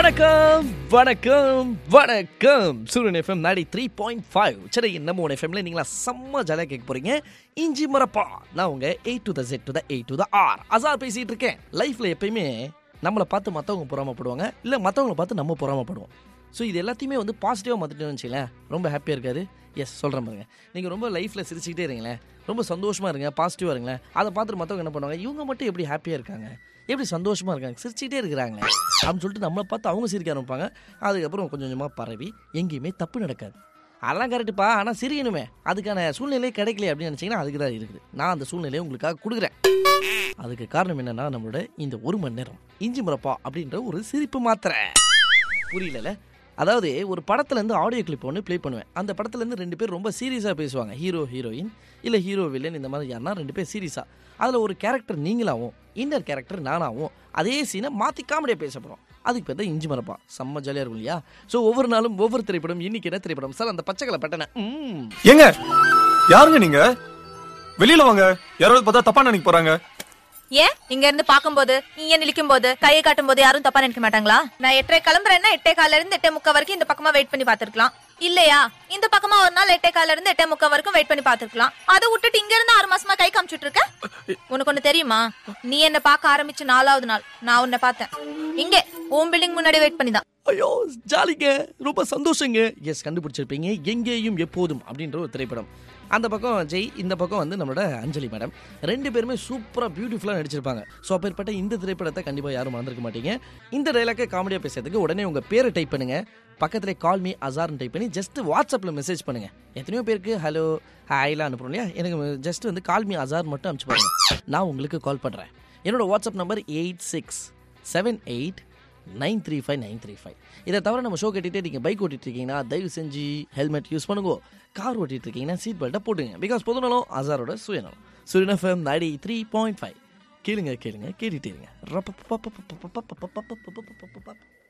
வணக்கம் வணக்கம் வணக்கம் சூரியன் எஃப்எம் நாடி த்ரீ பாயிண்ட் ஃபைவ் சரி நம்ம ஒன் எஃப்எம்ல நீங்களா செம்ம ஜாலியாக கேட்க போறீங்க இஞ்சி மரப்பா நான் உங்க A to the Z to the A to the R Azhar பேசிட்டு இருக்கேன் லைஃப்ல எப்பயுமே நம்மளை பார்த்து மற்றவங்க பொறாமப்படுவாங்க இல்லை மற்றவங்கள பார்த்து நம்ம பொறாமப்படுவோம் ஸோ இது எல்லாத்தையுமே வந்து பாசிட்டிவாக மாற்றிட்டோம்னு வச்சுங்களேன் ரொம்ப ஹாப்பியாக இருக்காரு எஸ் சொல்கிறேன் பாருங்க நீங்கள் ரொம்ப லைஃப்பில் சிரிச்சுக்கிட்டே இருங்களேன் ரொம்ப சந்தோஷமாக இருங்க பாசிட்டிவாக இருங்களேன் அதை பார்த்துட்டு மற்றவங்க என்ன பண்ணுவாங்க இவங்க மட்டும் எப்படி ஹாப்பியாக இருக்காங்க எப்படி சந்தோஷமாக இருக்காங்க சிரிச்சுக்கிட்டே இருக்கிறாங்க அப்படின்னு சொல்லிட்டு நம்மளை பார்த்து அவங்க சிரிக்க ஆரம்பிப்பாங்க அதுக்கப்புறம் கொஞ்சம் கொஞ்சமாக பரவி எங்கேயுமே தப்பு நடக்காது அதெல்லாம் கரெக்டுப்பா ஆனால் சிரியணுமே அதுக்கான சூழ்நிலையே கிடைக்கல அப்படின்னு நினச்சிங்கன்னா அதுக்கு தான் இருக்குது நான் அந்த சூழ்நிலையை உங்களுக்காக கொடுக்குறேன் அதுக்கு காரணம் என்னன்னா நம்மளோட இந்த ஒரு மணி நேரம் இஞ்சி முறப்பா அப்படின்ற ஒரு சிரிப்பு மாத்திரை புரியல அதாவது ஒரு படத்துலேருந்து ஆடியோ கிளிப் ஒன்று ப்ளே பண்ணுவேன் அந்த படத்துலேருந்து ரெண்டு பேர் ரொம்ப சீரியஸாக பேசுவாங்க ஹீரோ ஹீரோயின் இல்லை ஹீரோ வில்லன் இந்த மாதிரி யாருன்னா ரெண்டு பேர் சீரியஸாக அதில் ஒரு கேரக்டர் நீங்களாகவும் இன்னர் கேரக்டர் நானாகவும் அதே சீனை மாற்றி காமெடியாக பேச போகிறோம் அதுக்கு பேர் தான் இஞ்சி மரப்பா செம்ம ஜாலியாக இருக்கும் இல்லையா ஸோ ஒவ்வொரு நாளும் ஒவ்வொரு திரைப்படம் இன்னைக்கு என்ன திரைப்படம் சார் அந்த பச்சைக்கலை பட்டனை ம் ஏங்க யாருங்க நீங்க வெளியில வாங்க யாராவது பார்த்தா தப்பா நினைக்க போறாங்க ஏன் இங்க இருந்து பாக்கும்போது இங்க நிற்கும் போது கையை காட்டும் போது யாரும் தப்பா நினைக்க மாட்டாங்களா நான் எட்டரை கிளம்புறேன்னா எட்டே கால இருந்து எட்டே முக்கா வரைக்கும் இந்த பக்கமா வெயிட் பண்ணி பாத்துருக்கலாம் இல்லையா இந்த பக்கமா ஒரு நாள் எட்டே கால இருந்து எட்டே முக்கா வரைக்கும் வெயிட் பண்ணி பாத்துருக்கலாம் அதை விட்டுட்டு இங்க இருந்து ஆறு மாசமா கை காமிச்சிட்டு இருக்க உனக்கு ஒண்ணு தெரியுமா நீ என்ன பார்க்க ஆரம்பிச்சு நாலாவது நாள் நான் உன்னை பார்த்தேன் இங்க உன் பில்டிங் முன்னாடி வெயிட் பண்ணி தான் ஐயோ ஜாலிங்க ரொம்ப சந்தோஷங்க எஸ் கண்டுபிடிச்சிருப்பீங்க எங்கேயும் எப்போதும் அப்படின்ற ஒரு திரைப்படம் அந்த பக்கம் ஜெய் இந்த பக்கம் வந்து நம்மளோட அஞ்சலி மேடம் ரெண்டு பேருமே சூப்பராக பியூட்டிஃபுல்லாக நடிச்சிருப்பாங்க ஸோ அப்பேற்பட்ட இந்த திரைப்படத்தை கண்டிப்பாக யாரும் மறந்துருக்க மாட்டீங்க இந்த டைலாக்கை காமெடியாக பேசுறதுக்கு உடனே உங்கள் பேரை டைப் பண்ணுங்க பக்கத்தில் கால் மீ அசார்னு டைப் பண்ணி ஜஸ்ட் வாட்ஸ்அப்பில் மெசேஜ் பண்ணுங்க எத்தனையோ பேருக்கு ஹலோ ஹாய்லாம் அனுப்புறோம் இல்லையா எனக்கு ஜஸ்ட் வந்து கால் மீ அசார் மட்டும் அனுப்பிச்சு பாருங்க நான் உங்களுக்கு கால் பண்ணுறேன் என்னோட WhatsApp number eight six seven eight nine three five nine three five இதை தவிர நம்ம ஷோ கட்டிட்டு நீங்கள் பைக் ஓட்டிட்டு இருக்கீங்கன்னா தயவு செஞ்சு ஹெல்மெட் யூஸ் பண்ணுங்க கார் ஓட்டிட்டு இருக்கீங்கன்னா சீட் பெல்ட்டை போட்டுங்க பிகாஸ் பொதுநலம் அசாரோட சுயநலம் சுயன ஃபேம் நாடி த்ரீ பாயிண்ட் ஃபைவ் கேளுங்க கேளுங்க கேட்டுட்டே இருங்க